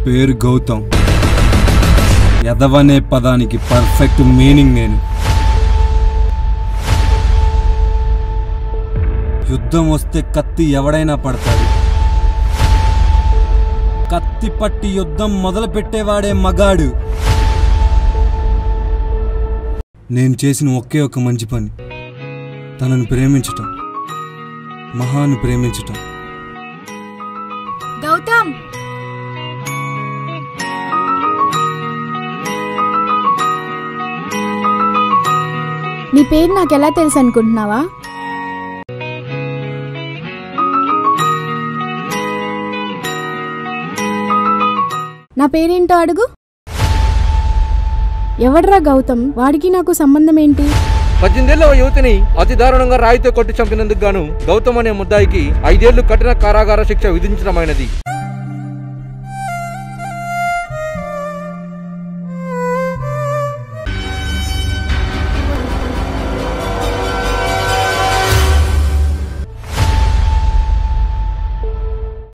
పేరు గౌతమ్ ఎదవనే పదానికి perfect meaning నేను యుద్ధం వస్తే కత్తి ఎవడైనా పడతాడు కత్తి పట్టి యుద్ధం మొదలు పెట్టేవాడే మగాడు నేను చేసిన ఒకే ఒక మంచి పని తనను ప్రేమించటం మహాను ప్రేమించటం గౌతమ్ నీ పేరు నాకు ఎలా తెలుసు అనుకుంటున్నావా నా పేరేంటో అడుగు ఎవడ్రా గౌతమ్ వాడికి నాకు సంబంధం ఏంటి పద్దెనిమిదేళ్ల ఓ యువతిని అతి దారుణంగా రాయితో కొట్టి చంపినందుకు గాను గౌతమ్ అనే ముద్దాయికి ఐదేళ్లు కఠిన కారాగార శిక్ష విధించడమైనది